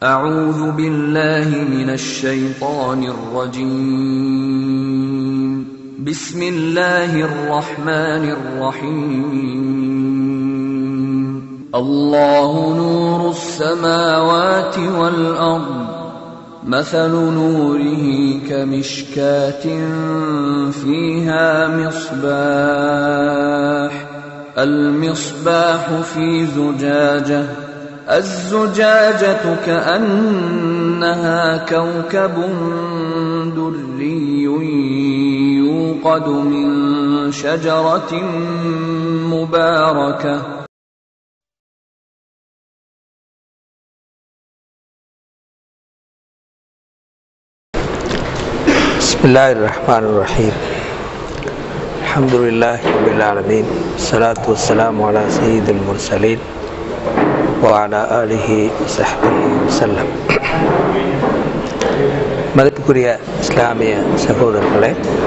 أعوذ بالله من الشيطان الرجيم بسم الله الرحمن الرحيم الله نور السماوات والأرض مثل نوره كمشكاة فيها مصباح المصباح في زجاجة الزجاجة كأنها كوكب دري يوقد من شجرة مباركة بسم الله الرحمن الرحيم الحمد لله رب العالمين الصلاة والسلام على سيد المرسلين وعلى آله وصحبه وسلم மதிப்புக்குரிய இஸ்லாமிய சகோதரர்களே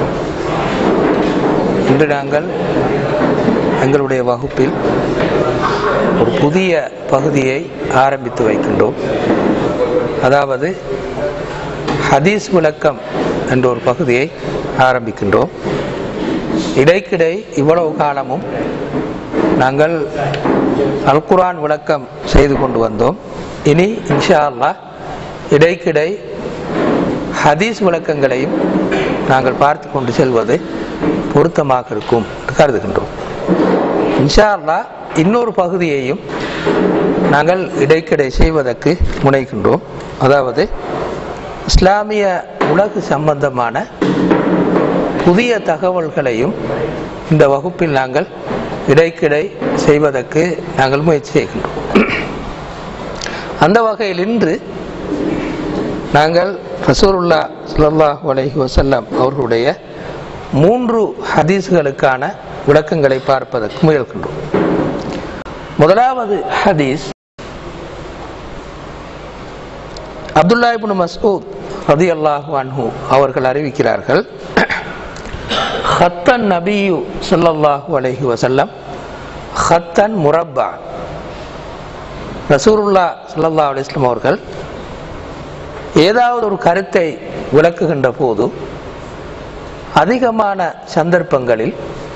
இன்று நாங்கள் எங்களுடைய வகுப்பில் ஒரு புதிய பகுதியை ஆரம்பித்து வைக்கின்றோம் அதாவது ஹதீஸ் விளக்கம் என்ற ஒரு பகுதியை ஆரம்பிக்கின்றோம் இடைக்கிடை இவ்வளவு காலமும் நாங்கள் அல்குரான் விளக்கம் செய்து கொண்டு வந்தோம் இனி இன்ஷா அல்லாஹ் இடைக்கிடை ஹதீஸ் விளக்கங்களையும் நாங்கள் பார்த்து கொண்டு செல்வது பொருத்தமாக இருக்கும் என்று கருதுகின்றோம் இன்ஷா அல்லாஹ் இன்னொரு பகுதியையும் நாங்கள் இடைக்கிடை செய்வதற்கு முனைகின்றோம் அதாவது இஸ்லாமிய உலகு சம்பந்தமான புதிய தகவல்களையும் இந்த வகுப்பில் நாங்கள் இடைக்கிடை செய்வதற்கு நாங்கள் முயற்சி செய்கின்றோம் அந்த வகையில் இன்று நாங்கள் ரசூருல்லா சுல்லாஹ் அலஹி வசல்லம் அவர்களுடைய மூன்று ஹதீஸ்களுக்கான விளக்கங்களை பார்ப்பதற்கு முயல்கின்றோம் முதலாவது ஹதீஸ் அப்துல்லா இப்னு மஸ்ஊத் ரதி அல்லாஹு அன்ஹு அவர்கள் அறிவிக்கிறார்கள் ஹத்தன் நபியு சொல்லல்லாஹு அலைஹி வசல்லம் ஹத்தன் முரப்பா ரசூருல்லா சல்லா அலிஸ்லாம் அவர்கள் ஏதாவது ஒரு கருத்தை விளக்குகின்ற போது அதிகமான சந்தர்ப்பங்களில்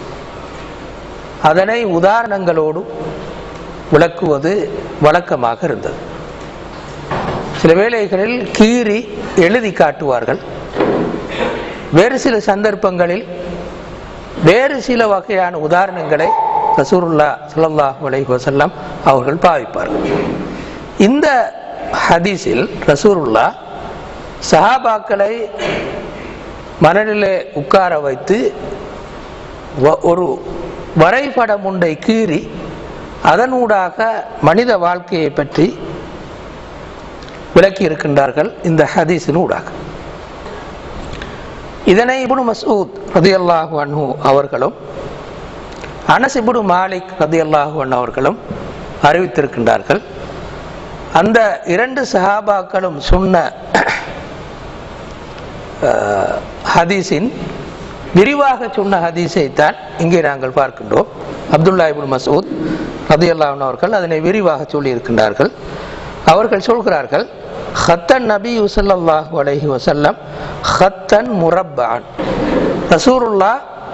அதனை உதாரணங்களோடு விளக்குவது வழக்கமாக இருந்தது சில வேளைகளில் கீறி எழுதி காட்டுவார்கள் வேறு சில சந்தர்ப்பங்களில் வேறு சில வகையான உதாரணங்களை ரசூருல்லா சல்லாஹ் அலை வசல்லாம் அவர்கள் பாவிப்பார்கள் இந்த ஹதீஸில் ரசூருல்லா சஹாபாக்களை மனநிலை உட்கார வைத்து ஒரு வரைபடம் ஒன்றை கீறி அதனூடாக மனித வாழ்க்கையை பற்றி விளக்கி இருக்கின்றார்கள் இந்த ஹதீஸின் ஊடாக இதனை இபுனு மசூத் ரதி அல்லாஹு அன்ஹு அவர்களும் அனஸ் இபுனு மாலிக் ரதி அல்லாஹு அன் அவர்களும் அறிவித்திருக்கின்றார்கள் அந்த இரண்டு சஹாபாக்களும் சொன்ன ஹதீஸின் விரிவாக சொன்ன ஹதீஸை தான் இங்கே நாங்கள் பார்க்கின்றோம் அப்துல்லா இபுன் மசூத் ரதி அல்லாஹன் அவர்கள் அதனை விரிவாக சொல்லி இருக்கின்றார்கள் அவர்கள் சொல்கிறார்கள் ஹத்தன் நபி சல்லாஹூ அலஹி வசல்லம் ஹத்தன் முரப்பான் ரசூருல்லா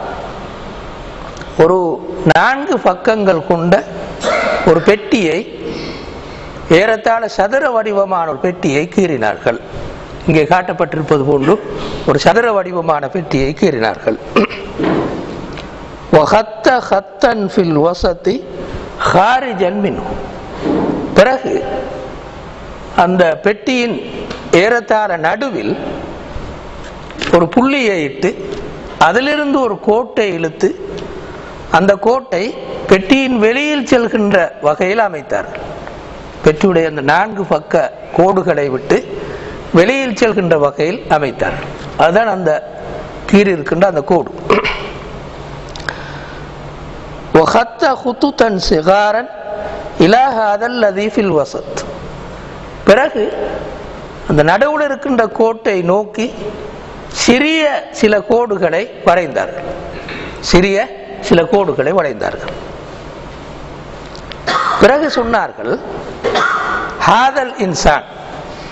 ஒரு நான்கு பக்கங்கள் கொண்ட ஒரு பெட்டியை ஏறத்தாழ சதுர வடிவமான ஒரு பெட்டியை கீறினார்கள் இங்கே காட்டப்பட்டிருப்பது போன்று ஒரு சதுர வடிவமான பெட்டியை கீறினார்கள் பிறகு அந்த பெட்டியின் ஏறத்தாழ நடுவில் ஒரு புள்ளியை இட்டு அதிலிருந்து ஒரு கோட்டை இழுத்து அந்த கோட்டை பெட்டியின் வெளியில் செல்கின்ற வகையில் அமைத்தார்கள் பெட்டியுடைய அந்த நான்கு பக்க கோடுகளை விட்டு வெளியில் செல்கின்ற வகையில் அமைத்தார்கள் அதுதான் அந்த கீறி இருக்கின்ற அந்த கோடு சிகாரன் இலாஹாதல் லதீஃபில் வசத் பிறகு அந்த நடுவில் இருக்கின்ற கோட்டை நோக்கி சிறிய சில கோடுகளை வரைந்தார்கள் சிறிய சில கோடுகளை வரைந்தார்கள் பிறகு சொன்னார்கள் ஹாதல் இன்சான்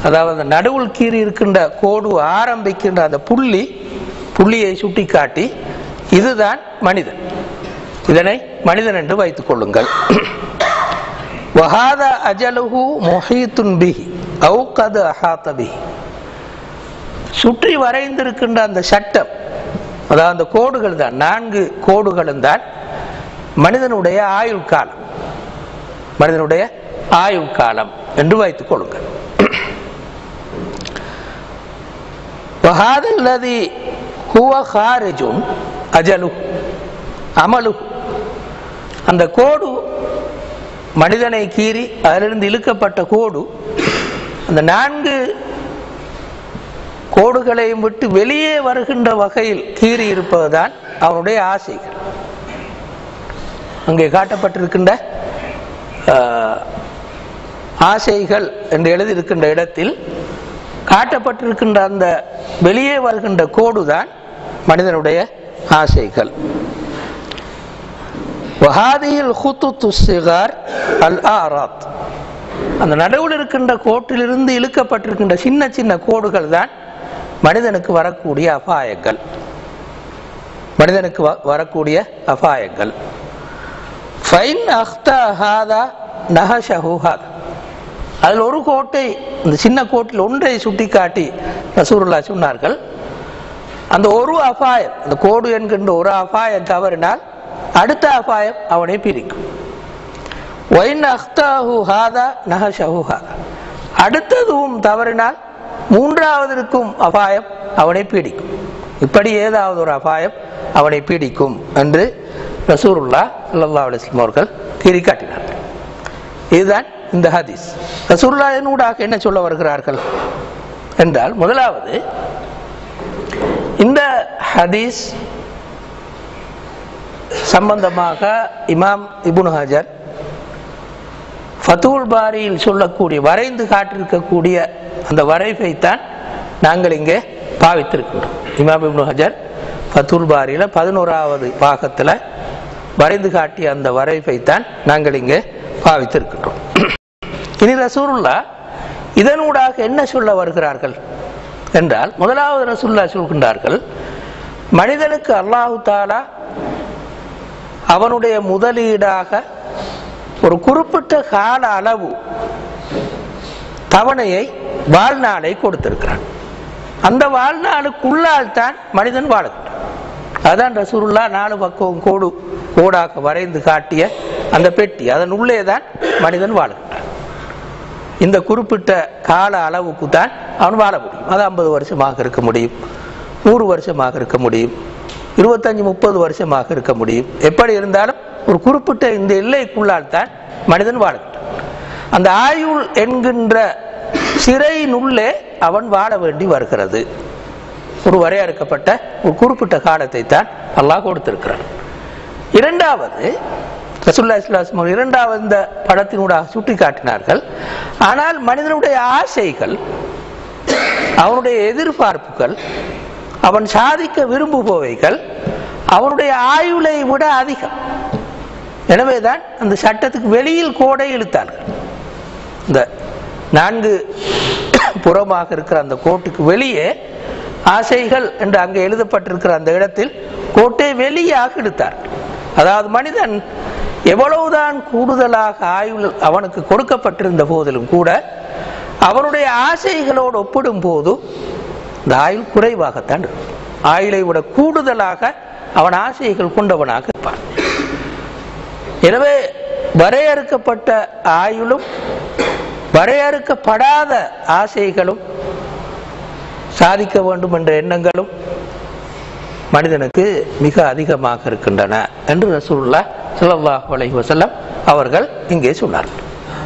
அதாவது நடுவில் கீறி இருக்கின்ற கோடு ஆரம்பிக்கின்ற அந்த புள்ளி புள்ளியை சுட்டிக்காட்டி இதுதான் மனிதன் இதனை மனிதன் என்று வைத்துக் கொள்ளுங்கள் வஹாத அஜலுஹு முஹீத்துன் பிஹி அவு கது அஹாத்த பிஹி சுற்றி வரைந்திருக்கின்ற அந்த சட்டம் அதாவது அந்த கோடுகள் தான் நான்கு கோடுகளும் தான் மனிதனுடைய ஆயுள் காலம் மனிதனுடைய ஆயுள் காலம் என்று வைத்துக் கொள்ளுங்கள் வஹாதல்லதி ஹுவ ஹாரிஜுன் அஜலு அமலு அந்த கோடு மனிதனை கீறி அதிலிருந்து இழுக்கப்பட்ட கோடு அந்த நான்கு கோடுகளையும் விட்டு வெளியே வருகின்ற வகையில் கீறி இருப்பதுதான் அவனுடைய ஆசைகள் அங்கே காட்டப்பட்டிருக்கின்ற ஆஹ், ஆசைகள் என்று எழுதியிருக்கின்ற இடத்தில் காட்டப்பட்டிருக்கின்ற அந்த வெளியே வருகின்ற கோடுதான் மனிதனுடைய ஆசைகள் வஹாதியில் ஹுத்துத்து சிகார் அல் ஆராத் அந்த நடுவில் இருக்கின்ற கோட்டிலிருந்து இழுக்கப்பட்டிருக்கின்ற சின்ன சின்ன கோடுகள் தான் மனிதனுக்கு வரக்கூடிய அபாயங்கள் மனிதனுக்கு வ- வரக்கூடிய அபாயங்கள் ஃபைன் அஹ்தா ஹாதா நஹஷஹு ஹாதா அதில் ஒரு கோட்டை இந்த சின்ன கோட்டில் ஒன்றை சுட்டிக்காட்டி ரசூலுல்லா சொன்னார்கள் அந்த ஒரு அபாயம் அந்த கோடு என்கின்ற ஒரு அபாயம் தவறினால் அடுத்த அபாயம் அவனை பிரிக்கும் ஒயின் அஹ்தாஹு ஹாதா நஹஷஹு ஹாதா அடுத்ததும் தவறினால் மூன்றாவது இருக்கும் அபாயம் அவனை பீடிக்கும் இப்படி ஏதாவது ஒரு அபாயம் அவனை பீடிக்கும் என்று ரசூருல்லா ஸல்லல்லாஹு அலைஹி வஸல்லம் அவர்கள் கீறி காட்டினார்கள் இதுதான் இந்த ஹதீஸ் ரசூல்லா ஊடாக என்ன சொல்ல வருகிறார்கள் என்றால் முதலாவது இந்த ஹதீஸ் சம்பந்தமாக இமாம் இப்னு ஹஜர் ஃபத்துல் பாரியில் சொல்லக்கூடிய வரைந்து காட்டிருக்கக்கூடிய அந்த வரைவைத்தான் நாங்கள் இங்கே பாவித்திருக்கின்றோம் இமாம் இப்னு ஹஜர் ஃபத்துல் பாரியில் பதினோராவது பாகத்தில் வரைந்து காட்டிய அந்த வரைவைத்தான் நாங்கள் இங்கே பாவித்திருக்கின்றோம் இனி ரசூலுல்லா இதனூடாக என்ன சொல்ல வருகிறார்கள் என்றால் முதலாவது ரசூல்லா சொல்கின்றார்கள் மனிதனுக்கு அல்லாஹு தாலா அவனுடைய முதலீடாக ஒரு குறிப்பிட்ட கால அளவு தவணையை வாழ்நாளை கொடுத்திருக்கிறான் அந்த வாழ்நாளுக்குள்ளால் தான் மனிதன் வாழுகின்றான் அதான் ரசூலுல்லா நாலு பக்கம் கோடு கோடாக வரைந்து காட்டிய அந்த பெட்டி அதன் உள்ளே தான் மனிதன் வாழுகின்றான் இந்த குறிப்பிட்ட கால அளவுக்கு தான் அவன் வாழ முடியும் அது ஐம்பது வருஷமாக இருக்க முடியும் நூறு வருஷமாக இருக்க முடியும் இருபத்தஞ்சு முப்பது வருஷமாக இருக்க முடியும் எப்படி இருந்தாலும் ஒரு குறிப்பிட்ட இந்த எல்லைக்குள்ளால் தான் மனிதன் வாழுகின்றான் அந்த ஆயுள் என்கின்ற சிறையினுள்ளே அவன் வாழ வேண்டி வருகிறது ஒரு வரையறுக்கப்பட்ட ஒரு குறிப்பிட்ட காலத்தை தான் அல்லாஹ் கொடுத்திருக்கிறான் இரண்டாவது ரசூல்லா இஸ்லாஸ்லம் அவர்கள் இரண்டாவது இந்த படத்தினூடாக சுட்டி காட்டினார்கள் ஆனால் மனிதனுடைய ஆசைகள் அவனுடைய எதிர்பார்ப்புகள் அவன் சாதிக்க விரும்புபவைகள் அவனுடைய ஆயுளை விட அதிகம் எனவேதான் அந்த சட்டத்துக்கு வெளியில் கோடை இழுத்தார்கள் இந்த நான்கு புறமாக இருக்கிற அந்த கோட்டுக்கு வெளியே ஆசைகள் என்று அங்கே எழுதப்பட்டிருக்கிற அந்த இடத்தில் கோட்டை வெளியாக இழுத்தார் அதாவது மனிதன் எவ்வளவுதான் கூடுதலாக ஆயுள் அவனுக்கு கொடுக்கப்பட்டிருந்த போதிலும் கூட அவனுடைய ஆசைகளோடு ஒப்பிடும் போது இந்த ஆயுள் குறைவாகத்தான் இருக்கும் ஆயுளை விட கூடுதலாக அவன் ஆசைகள் கொண்டவனாக இருப்பான் எனவே வரையறுக்கப்பட்ட ஆயுளும் வரையறுக்கப்படாத ஆசைகளும் சாதிக்க வேண்டும் என்ற எண்ணங்களும் மனிதனுக்கு மிக அதிகமாக இருக்கின்றன என்று ரசூலுல்லா ஸல்லல்லாஹு அலைஹி வஸல்லம் அவர்கள் இங்கே சொன்னார்கள்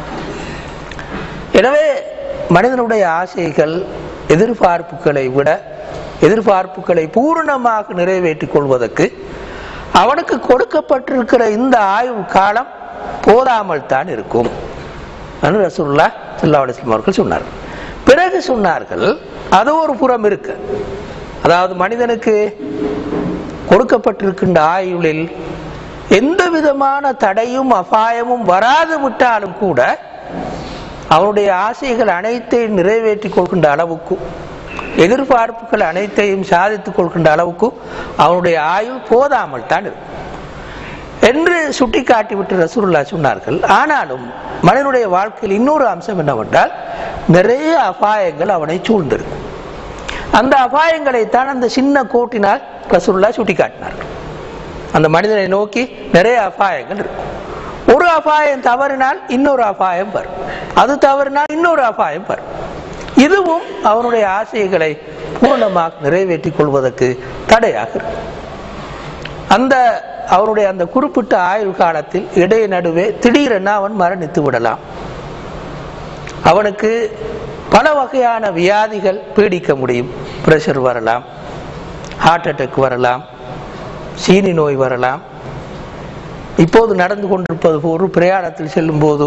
எனவே மனிதனுடைய ஆசைகள் எதிர்பார்ப்புகளை விட எதிர்பார்ப்புகளை பூரணமாக நிறைவேற்றிக் கொள்வதற்கு அவனுக்கு கொடுக்கப்பட்டிருக்கிற இந்த ஆயுள் காலம் போதாமல் தான் இருக்கும் என்று ரசூலுல்லா ஸல்லல்லாஹு அலைஹி வஸல்லம் அவர்கள் சொன்னார்கள் பிறகு சொன்னார்கள் அது ஒரு புறம் இருக்கு அதாவது மனிதனுக்கு கொடுக்கப்பட்டிருக்கின்ற ஆயுளில் எந்த விதமான தடையும் அபாயமும் வராது விட்டாலும் கூட அவனுடைய ஆசைகள் அனைத்தையும் நிறைவேற்றிக் கொள்கின்ற அளவுக்கு எதிர்பார்ப்புகள் அனைத்தையும் சாதித்துக் கொள்கின்ற அளவுக்கு அவனுடைய ஆயுள் போதாமல் தான் இருக்கும் என்று சுட்டிக்காட்டிவிட்டு ரசூலுல்லா சொன்னார்கள் ஆனாலும் மனிதனுடைய வாழ்க்கையில் இன்னொரு அம்சம் என்னவென்றால் நிறைய அபாயங்கள் அவனை சூழ்ந்திருக்கும் அந்த அபாயங்களைத்தான் அந்த சின்ன கோட்டினால் ரசூலுல்லா சுட்டிக்காட்டினார்கள் அந்த மனிதனை நோக்கி நிறைய அபாயங்கள் இருக்கும் ஒரு அபாயம் தவறினால் இன்னொரு அபாயம் வரும் அது தவறினால் இன்னொரு அபாயம் வரும் இதுவும் அவனுடைய ஆசைகளை பூர்ணமாக நிறைவேற்றிக் கொள்வதற்கு தடையாக இருக்கும் அந்த அவனுடைய அந்த குறிப்பிட்ட ஆயுள் காலத்தில் இடைய நடுவே திடீரென அவன் மரணித்து விடலாம் அவனுக்கு பல வகையான வியாதிகள் பீடிக்க முடியும் பிரஷர் வரலாம் ஹார்ட் அட்டாக் வரலாம் சீனி நோய் வரலாம் இப்போது நடந்து கொண்டிருப்பது போன்று பிரயாணத்தில் செல்லும் போது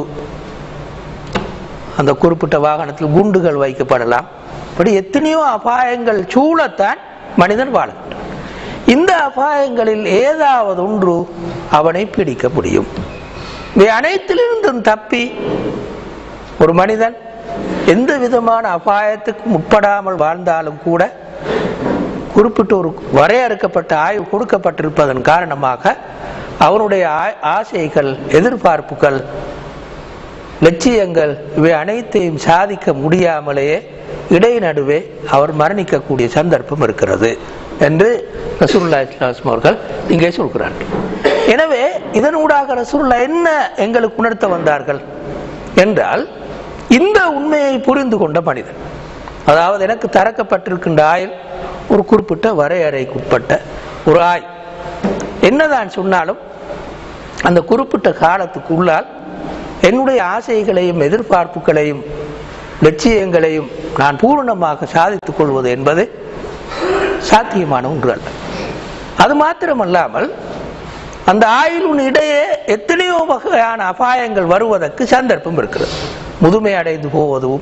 அந்த குறிப்பிட்ட வாகனத்தில் குண்டுகள் வைக்கப்படலாம் இப்படி எத்தனையோ அபாயங்கள் சூழத்தான் மனிதன் வாழுகின்றான் இந்த அபாயங்களில் ஏதாவது ஒன்று அவனை பிடிக்க முடியும் இவை அனைத்திலிருந்தும் தப்பி ஒரு மனிதன் எந்த விதமான அபாயத்துக்கும் உட்படாமல் வாழ்ந்தாலும் கூட குறிப்பிட்ட ஒரு வரையறுக்கப்பட்ட ஆய்வு கொடுக்கப்பட்டிருப்பதன் காரணமாக அவனுடைய ஆ- ஆசைகள் எதிர்பார்ப்புகள் லட்சியங்கள் இவை அனைத்தையும் சாதிக்க முடியாமலேயே இடைநடுவே அவர் மரணிக்கக்கூடிய சந்தர்ப்பம் இருக்கிறது என்று ரசூலுல்லா இஸ்லாம் அவர்கள் இங்கே சொல்கிறார்கள் எனவே இதனூடாக ரசூலுல்லா என்ன எங்களுக்கு உணர்த்த வந்தார்கள் என்றால் இந்த உண்மையை புரிந்து கொண்ட மனிதன் அதாவது எனக்கு தரக்கப்பட்டிருக்கின்ற ஆயுள் ஒரு குறிப்பிட்ட வரையறைக்குட்பட்ட ஒரு ஆய் என்னதான் சொன்னாலும் அந்த குறிப்பிட்ட காலத்துக்கு உள்ளால் என்னுடைய ஆசைகளையும் எதிர்பார்ப்புகளையும் லட்சியங்களையும் நான் பூரணமாக சாதித்துக் கொள்வது என்பது சாத்தியமான ஒன்று அல்ல அது மாத்திரமல்லாமல் அந்த ஆயுளின் இடையே எத்தனையோ வகையான அபாயங்கள் வருவதற்கு சந்தர்ப்பம் இருக்கிறது முதுமை அடைந்து போவதும்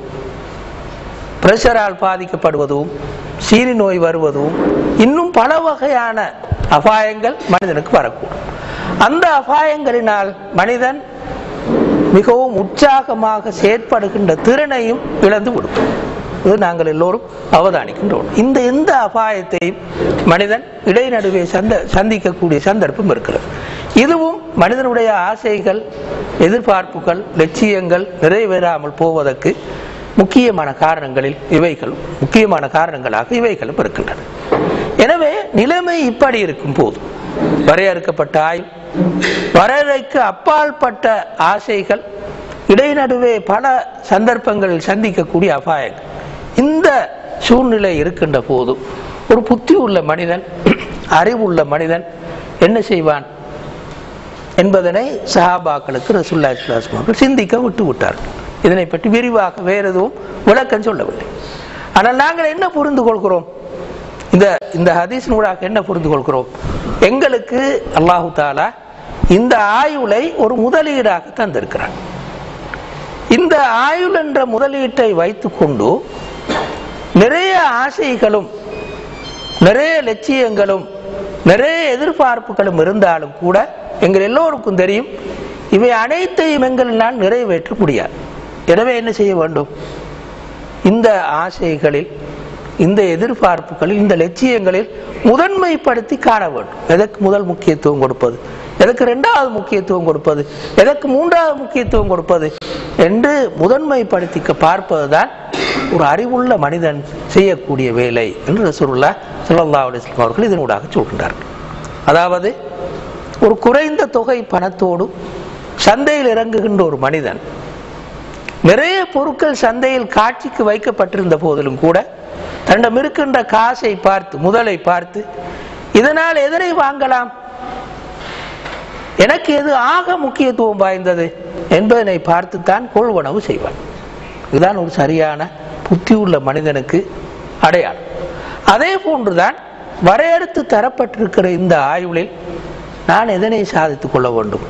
பிரஷரால் பாதிக்கப்படுவதும் சீனி நோய் வருவதும் இன்னும் பல வகையான அபாயங்கள் மனிதனுக்கு வரக்கூடும் அந்த அபாயங்களினால் மனிதன் மிகவும் உற்சாகமாக செயற்படுகின்ற திறனையும் இழந்து விடும் இது நாங்கள் எல்லோரும் அவதானிக்கின்றோம் இந்த எந்த அபாயத்தையும் மனிதன் இடைநடுவே சந்த சந்திக்கக்கூடிய சந்தர்ப்பம் இருக்கிறது இதுவும் மனிதனுடைய ஆசைகள் எதிர்பார்ப்புகள் லட்சியங்கள் நிறைவேறாமல் போவதற்கு முக்கியமான காரணங்களில் இவைகள் முக்கியமான காரணங்களாக இவைகளும் இருக்கின்றன எனவே நிலைமை இப்படி இருக்கும் போது வரையறுக்கப்பட்ட ஆய்வு வரையறைக்கு அப்பாற்பட்ட ஆசைகள் இடைநடுவே பல சந்தர்ப்பங்களில் சந்திக்கக்கூடிய அபாயங்கள் இந்த சூழ்நிலை இருக்கின்ற போது ஒரு புத்தி உள்ள மனிதன் அறிவுள்ள மனிதன் என்ன செய்வான் என்பதனை சஹாபாக்களுக்கு ரசூல்லா இஸ்லாம் அவர்கள் சிந்திக்க விட்டு விட்டார்கள் இதனை பற்றி விரிவாக வேறு எதுவும் விளக்கம் சொல்லவில்லை ஆனால் நாங்கள் என்ன புரிந்து கொள்கிறோம் இந்த இந்த ஹதீஸினூடாக என்ன புரிந்து கொள்கிறோம் எங்களுக்கு அல்லாஹு தாலா இந்த ஆயுளை ஒரு முதலீடாக தந்திருக்கிறான் இந்த ஆயுள் என்ற முதலீட்டை வைத்துக்கொண்டு நிறைய ஆசைகளும் நிறைய லட்சியங்களும் நிறைய எதிர்பார்ப்புகளும் இருந்தாலும் கூட எங்கள் எல்லோருக்கும் தெரியும் இவை அனைத்தையும் எங்களால் நிறைவேற்ற முடியாது எனவே என்ன செய்ய வேண்டும் இந்த ஆசைகளில் இந்த எதிர்பார்ப்புகளில் இந்த லட்சியங்களில் முதன்மைப்படுத்தி காண வேண்டும் எதற்கு முதல் முக்கியத்துவம் கொடுப்பது எதற்கு இரண்டாவது முக்கியத்துவம் கொடுப்பது எதற்கு மூன்றாவது முக்கியத்துவம் கொடுப்பது என்று முதன்மைப்படுத்தி பார்ப்பதுதான் ஒரு அறிவுள்ள மனிதன் செய்யக்கூடிய வேலை என்று ரசூலுல்லா ஸல்லல்லாஹு அலைஹி வஸல்லம் அவர்கள் இதனூடாக சொல்கின்றார்கள் அதாவது ஒரு குறைந்த தொகை பணத்தோடு சந்தையில் இறங்குகின்ற ஒரு மனிதன் நிறைய பொருட்கள் சந்தையில் காட்சிக்கு வைக்கப்பட்டிருந்த போதிலும் கூட தன்னிடம் இருக்கின்ற காசை பார்த்து முதலை பார்த்து இதனால் எதனை வாங்கலாம் எனக்கு எது ஆக முக்கியத்துவம் வாய்ந்தது என்பதனை பார்த்துத்தான் கொள்வனவு செய்வான் இதுதான் ஒரு சரியான புத்தியுள்ள மனிதனுக்கு அடையாளம் அதே போன்றுதான் வரையறுத்து தரப்பட்டிருக்கிற இந்த ஆயுளில் நான் எதனை சாதித்துக் கொள்ள வேண்டும்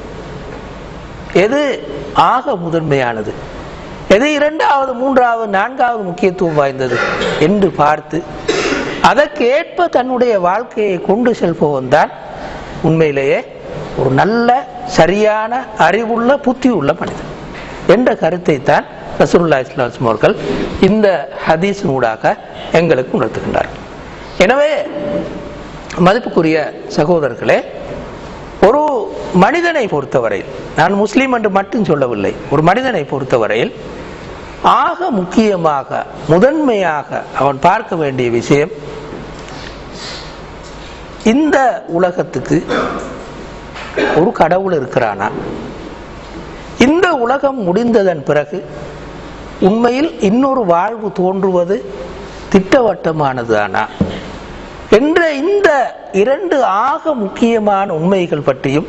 எது ஆக முதன்மையானது எது இரண்டாவது மூன்றாவது நான்காவது முக்கியத்துவம் வாய்ந்தது என்று பார்த்து அதற்கு ஏற்ப தன்னுடைய வாழ்க்கையை கொண்டு செல்பவன் தான் உண்மையிலேயே ஒரு நல்ல சரியான அறிவுள்ள புத்தி உள்ள மனிதன் என்ற கருத்தை தான் ரசூலுல்லா இஸ்லாம் அவர்கள் இந்த ஹதீஸினூடாக எங்களுக்கு உணர்த்துகின்றார் எனவே மதிப்புக்குரிய சகோதரர்களே ஒரு மனிதனை பொறுத்தவரையில் நான் முஸ்லீம் என்று மட்டும் சொல்லவில்லை ஒரு மனிதனை பொறுத்தவரையில் ஆக முக்கியமாக முதன்மையாக அவன் பார்க்க வேண்டிய விஷயம் இந்த உலகத்துக்கு ஒரு கடவுள் இருக்கிறானா இந்த உலகம் முடிந்ததன் பிறகு உண்மையில் இன்னொரு வாழ்வு தோன்றுவது திட்டவட்டமானதானா என்ற இந்த இரண்டு ஆக முக்கியமான உண்மைகள் பற்றியும்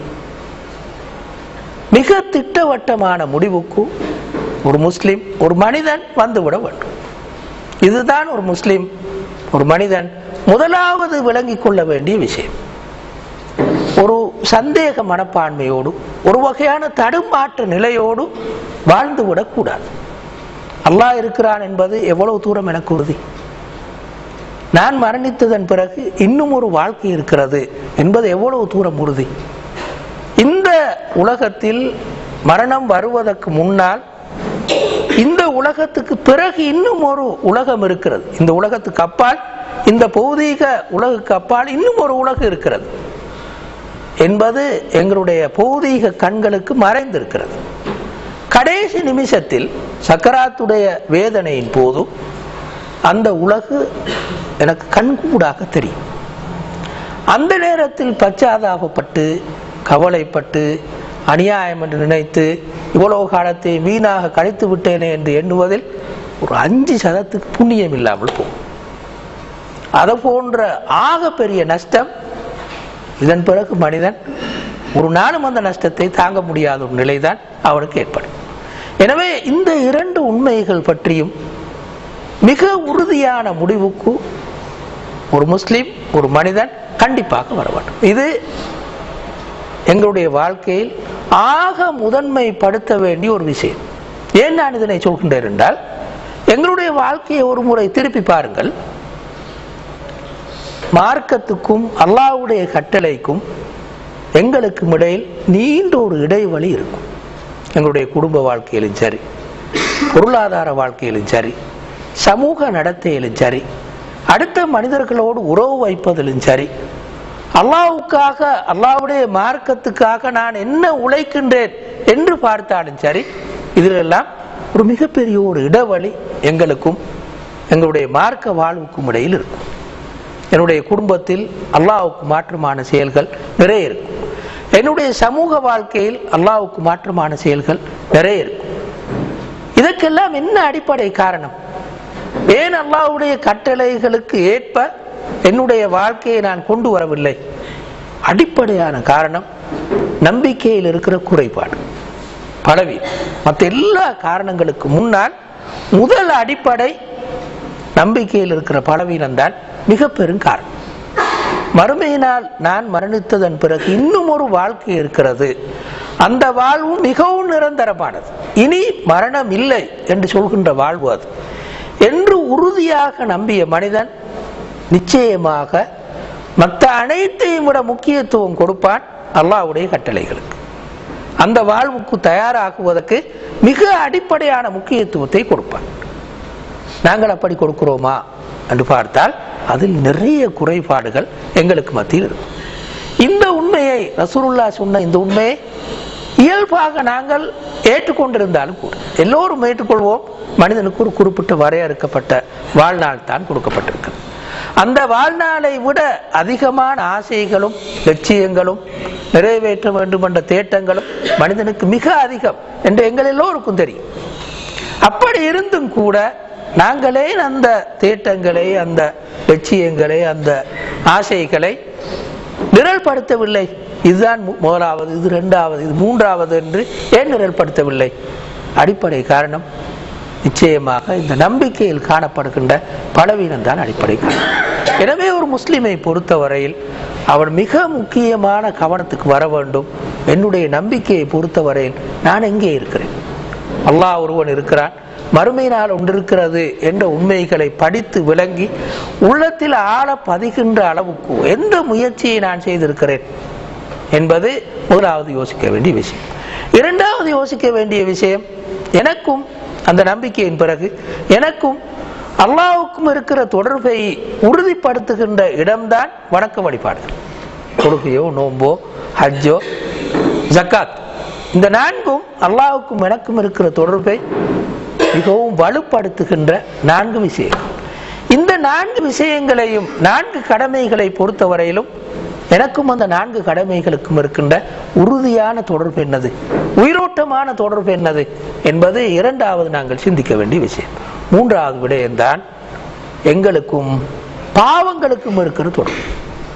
மிக திட்டவட்டமான முடிவுக்கு ஒரு முஸ்லிம் ஒரு மனிதன் வந்துவிட வேண்டும் இதுதான் ஒரு முஸ்லிம் ஒரு மனிதன் முதலாவது விளங்கிக் கொள்ள வேண்டிய விஷயம் ஒரு சந்தேக மனப்பான்மையோடு ஒரு வகையான தடுமாற்ற நிலையோடு வாழ்ந்து விடக்கூடாது அல்லாஹ் இருக்கிறான் என்பது எவ்வளவு தூரம் எனக்கு உறுதி நான் மரணித்ததன் பிறகு இன்னும் ஒரு வாழ்க்கை இருக்கிறது என்பது எவ்வளவு தூரம் உறுதி இந்த உலகத்தில் மரணம் வருவதற்கு முன்னால் இந்த உலகத்துக்கு பிறகு இன்னும் ஒரு உலகம் இருக்கிறது இந்த உலகத்துக்கு அப்பால் இந்த பௌதீக உலகுக்கு அப்பால் இன்னும் ஒரு உலகம் இருக்கிறது என்பது எங்களுடைய பௌதீக கண்களுக்கு மறைந்திருக்கிறது கடைசி நிமிஷத்தில் சக்கராத்துடைய வேதனையின் போது அந்த உலகு எனக்கு கண்கூடாக தெரியும் அந்த நேரத்தில் பச்சாதாபப்பட்டு கவலைப்பட்டு அநியாயம் என்று நினைத்து இவ்வளவு காலத்தை வீணாக கழித்து விட்டேனே என்று எண்ணுவதில் ஒரு அஞ்சு சதத்துக்கு புண்ணியம் இல்லாமல் போகும் அது போன்ற ஆக பெரிய நஷ்டம் இதன் பிறகு மனிதன் ஒரு நாளும் அந்த நஷ்டத்தை தாங்க முடியாத ஒரு நிலைதான் அவனுக்கு ஏற்படும் எனவே இந்த இரண்டு உண்மைகள் பற்றியும் மிக உறுதியான முடிவுக்கு ஒரு முஸ்லிம் ஒரு மனிதன் கண்டிப்பாக வர வேண்டும் இது எங்களுடைய வாழ்க்கையில் ஆக முதன்மைப்படுத்த வேண்டிய ஒரு விஷயம் ஏன் நான் இதனை சொல்கின்றேன் என்றால் எங்களுடைய வாழ்க்கையை ஒரு முறை திருப்பி பாருங்கள் மார்க்கத்துக்கும் அல்லாஹ்வுடைய கட்டளைக்கும் எங்களுக்கும் இடையில் நீண்ட ஒரு இடைவெளி இருக்கும் எங்களுடைய குடும்ப வாழ்க்கையிலும் சரி பொருளாதார வாழ்க்கையிலும் சரி சமூக நடத்தையிலும் சரி அடுத்த மனிதர்களோடு உறவு வைப்பதிலும் சரி அல்லாவுக்காக அல்லாவுடைய மார்க்கத்துக்காக நான் என்ன உழைக்கின்றேன் என்று பார்த்தாலும் சரி இதிலெல்லாம் ஒரு மிகப்பெரிய ஒரு இடைவெளி எங்களுக்கும் எங்களுடைய மார்க்க வாழ்வுக்கும் இடையில் இருக்கும் என்னுடைய குடும்பத்தில் அல்லாவுக்கு மாற்றமான செயல்கள் நிறைய இருக்கும் என்னுடைய சமூக வாழ்க்கையில் அல்லாவுக்கு மாற்றமான செயல்கள் நிறைய இருக்கும் இதற்கெல்லாம் என்ன அடிப்படை காரணம் ஏன் அல்லாவுடைய கட்டளைகளுக்கு ஏற்ப என்னுடைய வாழ்க்கையை நான் கொண்டு வரவில்லை அடிப்படையான காரணம் நம்பிக்கையில் இருக்கிற குறைபாடு பலவி மற்ற எல்லா காரணங்களுக்கு முன்னால் முதல் அடிப்படை நம்பிக்கையில் இருக்கிற பலவீனம்தான் மிக பெரும் காரணம் மறுமையினால் நான் மரணித்ததன் பிறகு இன்னும் ஒரு வாழ்க்கை இருக்கிறது அந்த வாழ்வு மிகவும் நிரந்தரமானது இனி மரணம் இல்லை என்று சொல்கின்ற வாழ்வு அது என்று உறுதியாக நம்பிய மனிதன் நிச்சயமாக மற்ற அனைத்தையும் விட முக்கியத்துவம் கொடுப்பான் அல்லாஹ்வுடைய கட்டளைகளுக்கு அந்த வாழ்வுக்கு தயாராகுவதற்கு மிக அடிப்படையான முக்கியத்துவத்தை கொடுப்பான் நாங்கள் அப்படி கொடுக்கிறோமா என்று பார்த்தால் அதில் நிறைய குறைபாடுகள் எங்களுக்கு மத்தியில் இருக்கும் இந்த உண்மையை ரசூலுல்லா சொன்ன இந்த உண்மையை இயல்பாக நாங்கள் ஏற்றுக்கொண்டிருந்தாலும் கூட எல்லோரும் ஏற்றுக்கொள்வோம் மனிதனுக்கு ஒரு குறிப்பிட்ட வரையறுக்கப்பட்ட வாழ்நாள் தான் கொடுக்கப்பட்டிருக்கிறது அந்த வாழ்நாளை விட அதிகமான ஆசைகளும் லட்சியங்களும் நிறைவேற்ற வேண்டும் என்ற தேட்டங்களும் மனிதனுக்கு மிக அதிகம் என்று எங்கள் எல்லோருக்கும் தெரியும் அப்படி இருந்தும் கூட நாங்களே அந்த தேட்டங்களை அந்த லட்சியங்களை அந்த ஆசைகளை நிரல்படுத்தவில்லை இதுதான் மு- முதலாவது இது இரண்டாவது இது மூன்றாவது என்று ஏன் நிரல்படுத்தவில்லை அடிப்படை காரணம் நிச்சயமாக இந்த நம்பிக்கையில் காணப்படுகின்ற பலவீனம் தான் அடிப்படை காரணம் எனவே ஒரு முஸ்லிமை பொறுத்தவரையில் அவன் மிக முக்கியமான கவனத்துக்கு வர வேண்டும் என்னுடைய நம்பிக்கையை பொறுத்தவரையில் நான் எங்கே இருக்கிறேன் அல்லாஹ் ஒருவன் இருக்கிறான் மறுமை நாள் ஒன்றிருக்கிறது என்ற உண்மைகளை படித்து விளங்கி உள்ளத்தில் ஆழ பதிகின்ற அளவுக்கு எந்த முயற்சியை நான் செய்திருக்கிறேன் என்பது முதலாவது யோசிக்க வேண்டிய விஷயம் இரண்டாவது யோசிக்க வேண்டிய விஷயம் எனக்கும் அந்த நம்பிக்கையின் பிறகு எனக்கும் அல்லாஹ்வுக்கும் இருக்கிற தொடர்பை உறுதிப்படுத்துகின்ற இடம்தான் வணக்க வழிபாடுகள் தொழுகையோ நோன்போ ஹஜ்ஜோ ஜக்காத் இந்த நான்கும் அல்லாஹ்வுக்கும் எனக்கும் இருக்கிற தொடர்பை மிகவும் வலுப்படுத்துகின்ற நான்கு விஷயங்கள் இந்த நான்கு விஷயங்களையும் நான்கு கடமைகளை பொறுத்தவரையிலும் எனக்கும் அந்த நான்கு கடமைகளுக்கும் இருக்கின்ற உறுதியான தொடர்பு என்னது உயிரோட்டமான தொடர்பு என்னது என்பது இரண்டாவது நாங்கள் சிந்திக்க வேண்டிய விஷயம் மூன்றாவது விடயம்தான் எங்களுக்கும் பாவங்களுக்கும் இருக்கிற தொடர்பு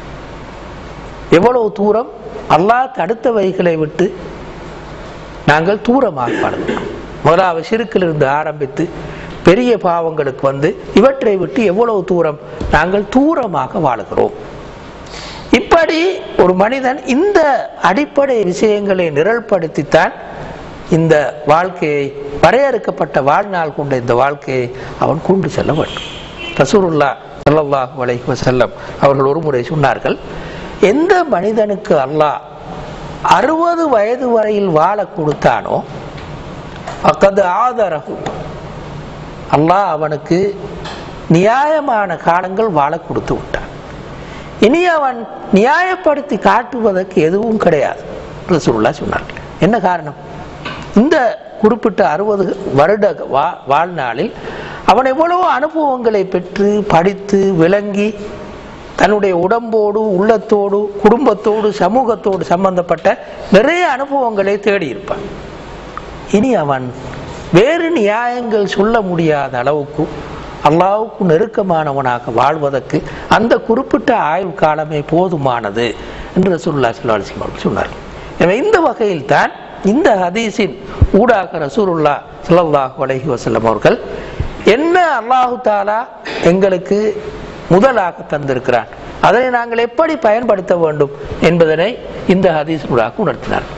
எவ்வளவு தூரம் அல்லாஹ் தடுத்த வழிகளை விட்டு நாங்கள் தூரமாக படுகிறோம் முதலாவது சிறுக்கிலிருந்து ஆரம்பித்து பெரிய பாவங்களுக்கு வந்து இவற்றை விட்டு எவ்வளவு தூரம் நாங்கள் தூரமாக வாழுகிறோம் இப்படி ஒரு மனிதன் இந்த அடிப்படை விஷயங்களை நிரல்படுத்தித்தான் இந்த வாழ்க்கையை வரையறுக்கப்பட்ட வாழ்நாள் கொண்ட இந்த வாழ்க்கையை அவன் கொண்டு செல்ல வேண்டும் ரசூருல்லா ஸல்லல்லாஹு அலைஹி வஸல்லம் அவர்கள் ஒரு முறை சொன்னார்கள் எந்த மனிதனுக்கு அல்லாஹ் அறுபது வயது வரையில் வாழ கொடுத்தானோ அக்கது ஆதரகு அல்லாஹ் அவனுக்கு நியாயமான காலங்கள் வாழ கொடுத்து விட்டான் இனி அவன் நியாயப்படுத்தி காட்டுவதற்கு எதுவும் கிடையாது ரசூலுல்லா சொன்னார்கள் என்ன காரணம் இந்த குறிப்பிட்ட அறுபது வருட வா- வாழ்நாளில் அவன் எவ்வளவோ அனுபவங்களை பெற்று படித்து விளங்கி தன்னுடைய உடம்போடு உள்ளத்தோடு குடும்பத்தோடு சமூகத்தோடு சம்பந்தப்பட்ட நிறைய அனுபவங்களை தேடி இருப்பான் இனி அவன் வேறு நியாயங்கள் சொல்ல முடியாத அளவுக்கு அல்லாவுக்கு நெருக்கமானவனாக வாழ்வதற்கு அந்த குறிப்பிட்ட ஆயுள் காலமே போதுமானது என்று ரசூலுல்லாஹி ஸல்லல்லாஹு அலைஹி வஸல்லம் சொன்னார் எனவே இந்த வகையில் தான் இந்த ஹதீஸின் ஊடாக ரசூலுல்லா ஸல்லல்லாஹு அலைஹி வஸல்லம் அவர்கள் என்ன அல்லாஹு தாலா எங்களுக்கு முதலாக தந்திருக்கிறான் அதனை நாங்கள் எப்படி பயன்படுத்த வேண்டும் என்பதனை இந்த ஹதீஸினூடாக உணர்த்தினார்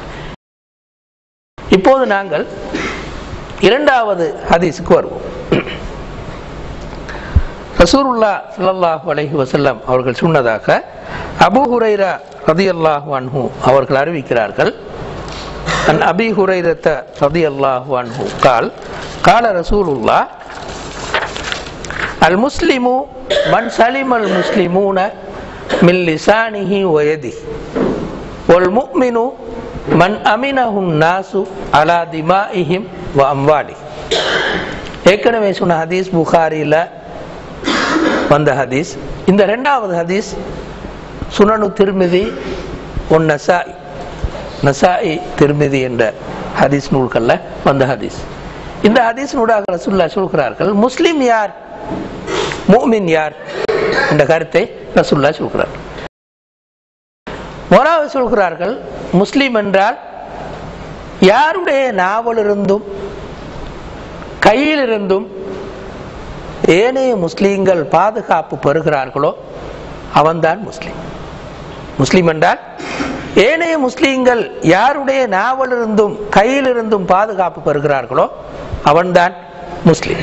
இப்போது நாங்கள் இரண்டாவது ஹதீஸுக்கு வருவோம் ரசூலுல்லா ஸல்லல்லாஹு அலைஹி வஸல்லம் அவர்கள் சொன்னதாக அபூ ஹுரைரா ரதியல்லாஹு அன்ஹு அவர்கள் அறிவிக்கிறார்கள் அன் அபி ஹுரைரத்த ரதியல்லாஹு அன்ஹு கால் கால ரசூலுல்லா அல் முஸ்லிமு மன் சலிம் அல் முஸ்லிமூன மின் லிசானிஹி வயதி ஒல் முக்மினு மன் அமினஹுன் நாசு அலா திமாஇஹிம் வ அம்வாலி ஏற்கனவே சொன்ன ஹதீஸ் புகாரியில் வந்த ஹதீஸ் இந்த ரெண்டாவது ஹதீஸ் சுனனு திருமிதி ஒன் நசாய் நசாயி திருமிதி என்ற ஹதீஸ் நூல்களில் வந்த ஹதீஸ் இந்த ஹதீஸ் நூடாக ரசூல்லா சொல்கிறார்கள் முஸ்லிம் யார் முஃமின் யார் என்ற கருத்தை ரசூல்லா சொல்கிறார் மொராவை சொல்கிறார்கள் முஸ்லிம் என்றால் யாருடைய நாவலிருந்தும் கையிலிருந்தும் ஏனைய முஸ்லீம்கள் பாதுகாப்பு பெறுகிறார்களோ அவன்தான் முஸ்லிம் முஸ்லிம் என்றால் ஏனைய முஸ்லீம்கள் யாருடைய நாவலிருந்தும் கையிலிருந்தும் பாதுகாப்பு பெறுகிறார்களோ அவன்தான் முஸ்லிம்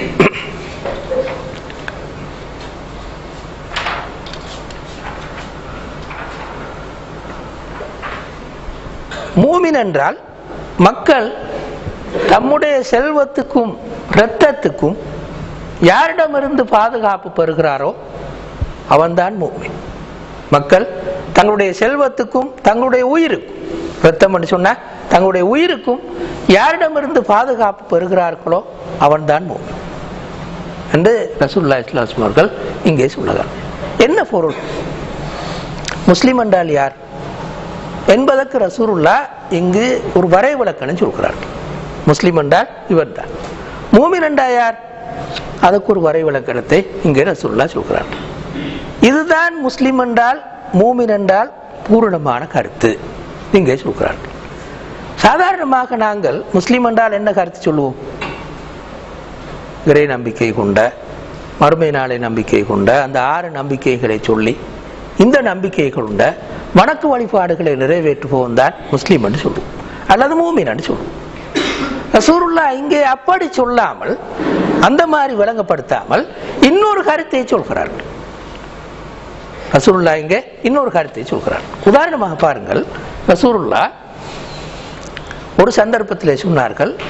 மூமின் என்றால் மக்கள் தம்முடைய செல்வத்துக்கும் இரத்தத்துக்கும் யாரிடமிருந்து பாதுகாப்பு பெறுகிறாரோ அவன்தான் மூமின் மக்கள் தங்களுடைய செல்வத்துக்கும் தங்களுடைய உயிருக்கும் இரத்தம் என்று சொன்னா தங்களுடைய உயிருக்கும் யாரிடமிருந்து பாதுகாப்பு பெறுகிறார்களோ அவன்தான் மூமின் என்று ரசூல்லா இஸ்லாம் அவர்கள் இங்கே சொல்லுகிறார் என்ன பொருள் முஸ்லிம் என்றால் யார் என்பதற்கு ரசூருல்லா இங்கு ஒரு வரைவிலக்கணம் சொல்கிறார் முஸ்லிம் என்றால் இவர் தான் மூமின் என்றா யார் அதுக்கு ஒரு வரைவிலக்கணத்தை இங்கே ரசூல்லா சொல்கிறார் இதுதான் முஸ்லிம் என்றால் மூமின் என்றால் பூரணமான கருத்து இங்கே சொல்கிறார் சாதாரணமாக நாங்கள் முஸ்லிம் என்றால் என்ன கருத்து சொல்லுவோம் இறை நம்பிக்கை கொண்ட மறுமை நாளை நம்பிக்கை கொண்ட அந்த ஆறு நம்பிக்கைகளை சொல்லி இந்த நம்பிக்கை கொண்ட வணக்க வழிபாடுகளை நிறைவேற்றுபவன் தான் முஸ்லீம் என்று சொல்லுவோம் அல்லது மூமின் என்று சொல்லுவோம் ரசூருல்லா இங்கே அப்படி சொல்லாமல் அந்த மாதிரி விளங்கப்படுத்தாமல் இன்னொரு கருத்தை சொல்கிறார்கள் ரசூருல்லா இங்கே இன்னொரு கருத்தை சொல்கிறார் உதாரணமாக பாருங்கள் ரசூருல்லா ஒரு சந்தர்ப்பத்தில் சொன்னார்கள்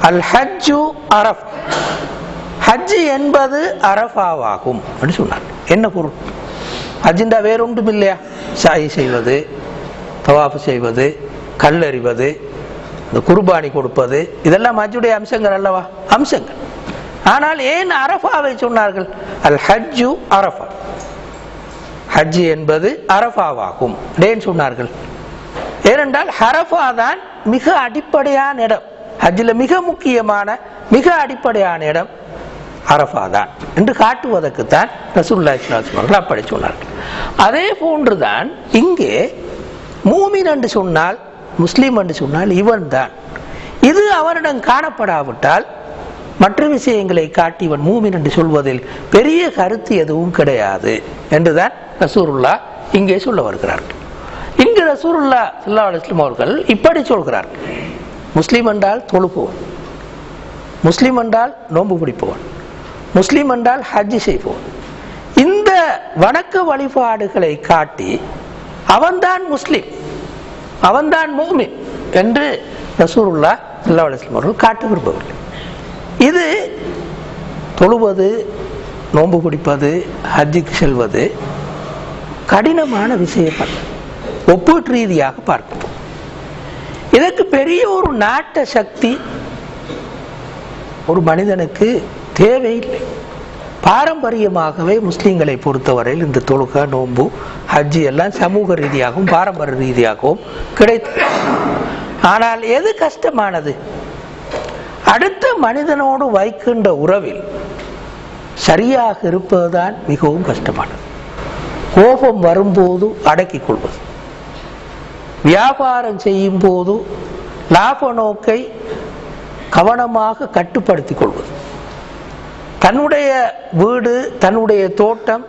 அல் ஹஜ்ஜு அரஃப் ஹஜ்ஜு என்பது அரஃபாவாகும் அப்படின்னு சொன்னார் என்ன பொருள் ஹஜ்ஜிண்டா வேறொன்றும் இல்லையா சாய் செய்வது தவாஃபு செய்வது கல்லறிவது இந்த குர்பானி கொடுப்பது இதெல்லாம் ஹஜ்ஜுடைய அம்சங்கள் அல்லவா அம்சங்கள் ஆனால் ஏன் அரஃபாவை சொன்னார்கள் அல் ஹஜ்ஜு அரஃபா ஹஜ்ஜு என்பது அரஃபாவாகும் ஏன் சொன்னார்கள் ஏனென்றால் ஹரஃபா தான் மிக அடிப்படையான இடம் ஹஜ்ஜில் மிக முக்கியமான மிக அடிப்படையான இடம் அரஃபா தான் என்று காட்டுவதற்குத்தான் ரசூல்லா இஸ்லாம் அவர்கள் அப்படி சொன்னார்கள் அதே போன்றுதான் இங்கே மூமின் என்று சொன்னால் முஸ்லீம் என்று சொன்னால் இவன் தான் இது அவனிடம் காணப்படாவிட்டால் மற்ற விஷயங்களை காட்டி இவன் மூமின் என்று சொல்வதில் பெரிய கருத்து எதுவும் கிடையாது என்றுதான் ரசூருல்லா இங்கே சொல்ல வருகிறார்கள் இங்கு ரசூருல்லா சல்லா அலுவலாம் அவர்கள் இப்படி சொல்கிறார்கள் முஸ்லீம் என்றால் தொழுபவன் முஸ்லீம் என்றால் நோன்பு பிடிப்பவன் முஸ்லீம் என்றால் ஹஜ்ஜி செய்பவன் இந்த வணக்க வழிபாடுகளை காட்டி அவன்தான் முஸ்லீம் அவன்தான் மூமின் என்று ரசூருல்லா சல்லா அலுவலாம் அவர்கள் காட்ட விரும்பவில்லை இது தொழுவது நோன்பு பிடிப்பது ஹஜ்ஜுக்கு செல்வது கடினமான விஷயம் அல்ல ஒப்பீட்டு ரீதியாக பார்க்கணும் இதற்கு பெரிய ஒரு நாட்ட சக்தி ஒரு மனிதனுக்கு தேவையில்லை பாரம்பரியமாகவே முஸ்லிம்களை பொறுத்தவரையில் இந்த தொழுகை நோன்பு ஹஜ்ஜி எல்லாம் சமூக ரீதியாகவும் பாரம்பரிய ரீதியாகவும் கிடைத்தது ஆனால் எது கஷ்டமானது அடுத்த மனிதனோடு வைக்கின்ற உறவில் சரியாக இருப்பதுதான் மிகவும் கஷ்டமானது கோபம் வரும்போது அடக்கிக் கொள்வது வியாபாரம் செய்யும் போது லாப நோக்கை கவனமாக கட்டுப்படுத்திக் கொள்வது தன்னுடைய வீடு தன்னுடைய தோட்டம்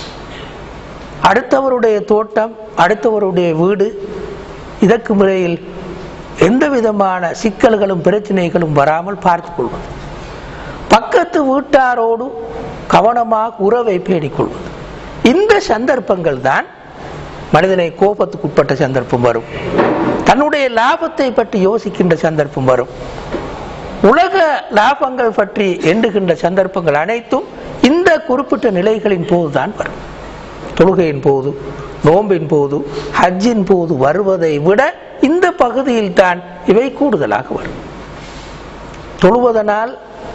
அடுத்தவருடைய தோட்டம் அடுத்தவருடைய வீடு இதற்கு முறையில் எந்த விதமான சிக்கல்களும் பிரச்சனைகளும் வராமல் பார்த்துக் கொள்வது பக்கத்து வீட்டாரோடு கவனமாக உறவை பேணிக்கொள்வது இந்த சந்தர்ப்பங்கள் தான் மனிதனை கோபத்துக்கு உட்பட்ட சந்தர்ப்பம் வரும் தன்னுடைய லாபத்தை பற்றி யோசிக்கின்ற சந்தர்ப்பம் வரும் உலக லாபங்கள் பற்றி எண்ணுகின்ற சந்தர்ப்பங்கள் அனைத்தும் இந்த குறிப்பிட்ட நிலைகளின் போதுதான் வரும் தொழுகையின் போது நோம்பின் போது ஹஜ்ஜின் போது வருவதை விட இந்த பகுதியில் தான் இவை கூடுதலாக வரும் தொழுவதனால்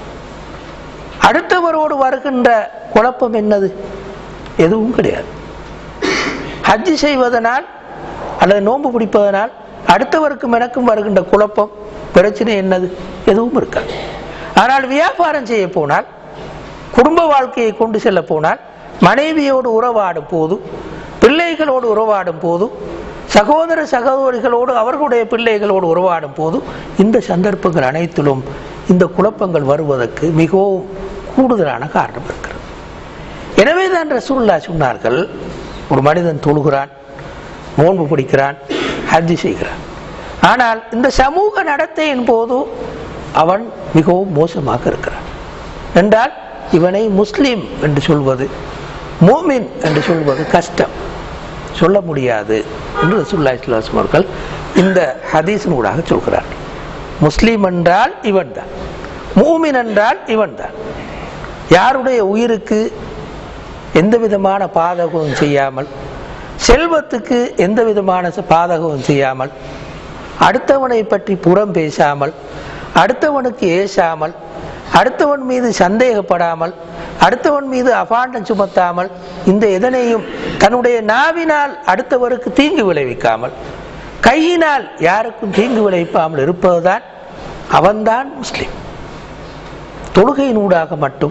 அடுத்தவரோடு வருகின்ற குழப்பம் என்னது எதுவும் கிடையாது ஹஜ்ஜி செய்வதனால் அல்லது நோன்பு பிடிப்பதனால் அடுத்தவருக்கும் எனக்கும் வருகின்ற குழப்பம் பிரச்சனை என்னது எதுவும் இருக்காது ஆனால் வியாபாரம் செய்ய போனால் குடும்ப வாழ்க்கையை கொண்டு செல்ல போனால் மனைவியோடு உறவாடும் போது பிள்ளைகளோடு உறவாடும் போது சகோதர சகோதரிகளோடு அவர்களுடைய பிள்ளைகளோடு உறவாடும் போது இந்த சந்தர்ப்பங்கள் அனைத்திலும் இந்த குழப்பங்கள் வருவதற்கு மிகவும் கூடுதலான காரணம் இருக்கிறது எனவே தான் ரசூல்லா சொன்னார்கள் ஒரு மனிதன் தொழுகிறான் நோன்பு பிடிக்கிறான் ஹஜ்ஜி செய்கிறான் ஆனால் இந்த சமூக நடத்தையின் போது அவன் மிகவும் மோசமாக இருக்கிறான் என்றால் இவனை முஸ்லீம் என்று சொல்வது மூமின் என்று சொல்வது கஷ்டம் சொல்ல முடியாது என்று ரசூல்லா இஸ்லாம் அவர்கள் இந்த ஹதீஸினூடாக சொல்கிறார் முஸ்லீம் என்றால் இவன் தான் மூமின் என்றால் இவன் தான் யாருடைய உயிருக்கு எந்த விதமான பாதகமும் செய்யாமல் செல்வத்துக்கு எந்த விதமான பாதகமும் செய்யாமல் அடுத்தவனை பற்றி புறம் பேசாமல் அடுத்தவனுக்கு ஏசாமல் அடுத்தவன் மீது சந்தேகப்படாமல் அடுத்தவன் மீது அபாண்டம் சுமத்தாமல் இந்த எதனையும் தன்னுடைய நாவினால் அடுத்தவருக்கு தீங்கு விளைவிக்காமல் கையினால் யாருக்கும் தீங்கு விளைவிக்காமல் இருப்பதுதான் அவன்தான் முஸ்லிம் தொழுகையினூடாக மட்டும்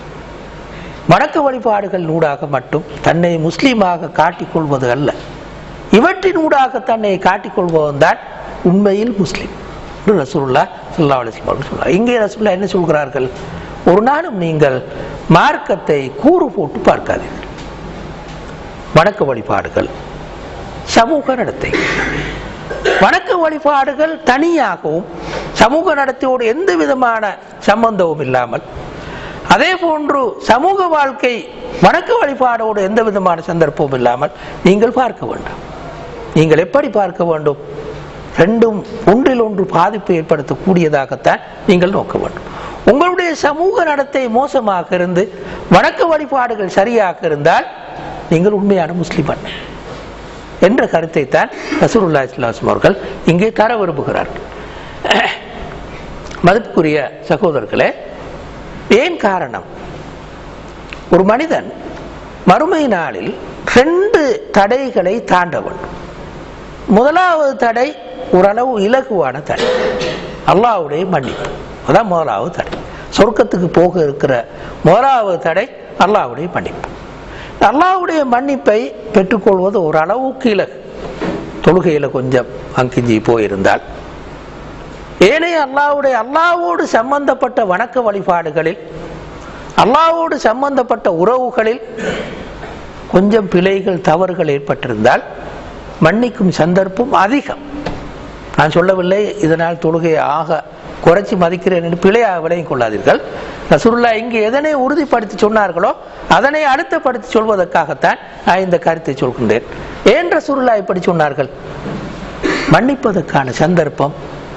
வணக்க வழிபாடுகள் நூடாக மட்டும் தன்னை முஸ்லீமாக காட்டிக்கொள்வது அல்ல இவற்றினூடாக தன்னை காட்டிக்கொள்பவன் தான் உண்மையில் முஸ்லீம் ரசூல்லா சொல்லா அலிஸ்லாம் சொல்றார் இங்கே ரசூல்லா என்ன சொல்கிறார்கள் ஒரு நாளும் நீங்கள் மார்க்கத்தை கூறு போட்டு பார்க்காதீர்கள் வணக்க வழிபாடுகள் சமூக நடத்தை வணக்க வழிபாடுகள் தனியாகவும் சமூக நடத்தையோடு எந்த விதமான சம்பந்தமும் இல்லாமல் அதே போன்று சமூக வாழ்க்கை வணக்க வழிபாடோடு எந்த விதமான சந்தர்ப்பமும் இல்லாமல் நீங்கள் பார்க்க வேண்டாம் நீங்கள் எப்படி பார்க்க வேண்டும் ரெண்டும் ஒன்றில் ஒன்று பாதிப்பு ஏற்படுத்தக்கூடியதாகத்தான் நீங்கள் நோக்க வேண்டும் உங்களுடைய சமூக நடத்தை மோசமாக இருந்து வணக்க வழிபாடுகள் சரியாக இருந்தால் நீங்கள் உண்மையான முஸ்லிம் அல்ல என்ற கருத்தை தான் ரசூலுல்லா இஸ்லாம் அவர்கள் இங்கே தர விரும்புகிறார்கள் மதிப்புக்குரிய சகோதரர்களே ஏன் காரணம் ஒரு மனிதன் மறுமை நாளில் ரெண்டு தடைகளை தாண்ட வேண்டும் முதலாவது தடை ஓரளவு இலகுவான தடை அல்லாவுடைய மன்னிப்பு அதான் முதலாவது தடை சொர்க்கத்துக்கு போக இருக்கிற முதலாவது தடை அல்லாவுடைய மன்னிப்பு அல்லாவுடைய மன்னிப்பை பெற்றுக்கொள்வது ஒரு அளவுக்கு இலகு தொழுகையில் கொஞ்சம் அங்கிஞ்சி போயிருந்தால் ஏனைய அல்லாவுடைய அல்லாவோடு சம்பந்தப்பட்ட வணக்க வழிபாடுகளில் அல்லாவோடு சம்பந்தப்பட்ட உறவுகளில் கொஞ்சம் பிழைகள் தவறுகள் ஏற்பட்டிருந்தால் மன்னிக்கும் சந்தர்ப்பம் அதிகம் நான் சொல்லவில்லை இதனால் தொழுகையை ஆக குறைச்சி மதிக்கிறேன் என்று பிழையாக விலையும் கொள்ளாதீர்கள் ரசூல்லா இங்கு எதனை உறுதிப்படுத்தி சொன்னார்களோ அதனை அடுத்தப்படுத்தி சொல்வதற்காகத்தான் நான் இந்த கருத்தை சொல்கின்றேன் ஏன் ரசூல்லா இப்படி சொன்னார்கள் மன்னிப்பதற்கான சந்தர்ப்பம்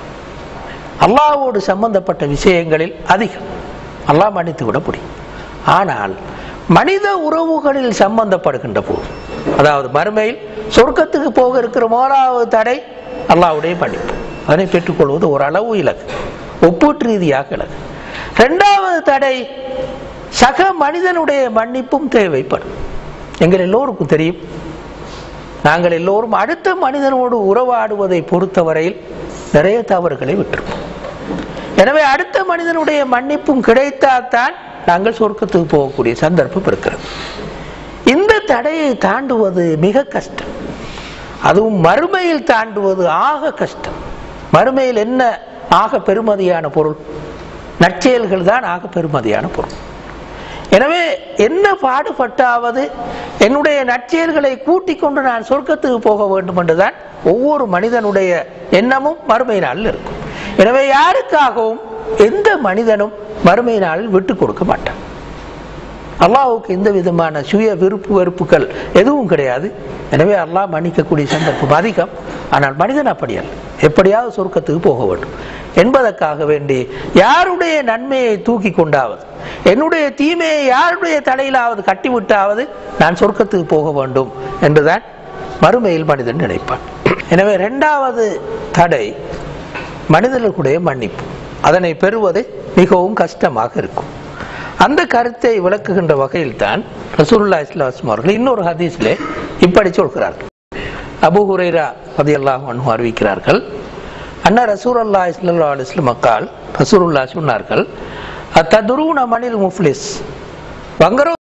அல்லாவோடு சம்பந்தப்பட்ட விஷயங்களில் அதிகம் அல்லாஹ் மன்னித்து விட முடியும் ஆனால் மனித உறவுகளில் சம்பந்தப்படுகின்ற போது அதாவது மறுமையில் சொர்க்கத்துக்கு போக இருக்கிற முதலாவது தடை அல்லாவுடைய மன்னிப்பு அதனை பெற்றுக்கொள்வது ஒரு அளவு இலக்கு ஒப்பீட்டு ரீதியாக இலக்கு இரண்டாவது தடை சக மனிதனுடைய மன்னிப்பும் தேவைப்படும் எங்கள் எல்லோருக்கும் தெரியும் நாங்கள் எல்லோரும் அடுத்த மனிதனோடு உறவாடுவதை பொறுத்தவரையில் நிறைய தவறுகளை விட்டிருப்போம் எனவே அடுத்த மனிதனுடைய மன்னிப்பும் கிடைத்தால்தான் நாங்கள் சொர்க்கத்துக்கு போகக்கூடிய சந்தர்ப்பம் இருக்கிறது இந்த தடையை தாண்டுவது மிக கஷ்டம் அதுவும் மறுமையில் தாண்டுவது ஆக கஷ்டம் மறுமையில் என்ன ஆக பெருமதியான பொருள் நற்செயல்கள் தான் ஆக பெருமதியான பொருள் எனவே என்ன பாடுபட்டாவது என்னுடைய நற்செயல்களை கூட்டிக் கொண்டு நான் சொர்க்கத்துக்கு போக வேண்டும் என்றுதான் ஒவ்வொரு மனிதனுடைய எண்ணமும் மறுமை நாளில் இருக்கும் எனவே யாருக்காகவும் எந்த மனிதனும் மறுமை நாளில் விட்டு கொடுக்க மாட்டான் அல்லாஹுக்கு எந்த விதமான சுய விருப்பு வெறுப்புகள் எதுவும் கிடையாது எனவே அல்லாஹ் மன்னிக்கக்கூடிய சந்தர்ப்பம் அதிகம் ஆனால் மனிதன் அப்படி அல்ல எப்படியாவது சொர்க்கத்துக்கு போக வேண்டும் என்பதற்காக வேண்டி யாருடைய நன்மையை தூக்கி கொண்டாவது என்னுடைய தீமையை யாருடைய தலையிலாவது கட்டிவிட்டாவது நான் சொர்க்கத்துக்கு போக வேண்டும் என்றுதான் மறுமையில் மனிதன் நினைப்பான் எனவே இரண்டாவது தடை மனிதர்களுடைய மன்னிப்பு அதனை பெறுவது மிகவும் கஷ்டமாக இருக்கும் அந்த கருத்தை விளக்குகின்ற வகையில் தான் ரசூல்லா இஸ்லாம் அவர்கள் இன்னொரு ஹதீஸிலே இப்படி சொல்கிறார்கள் அபு ஹுரைரா அது எல்லாம் அறிவிக்கிறார்கள் அண்ணா ரசூல் அல்லா இஸ்லா அலிஸ்லம் அக்கால் ரசூலுல்லா சொன்னார்கள் அத்ததுருன மணில் முஃப்லிஸ் வங்கரோ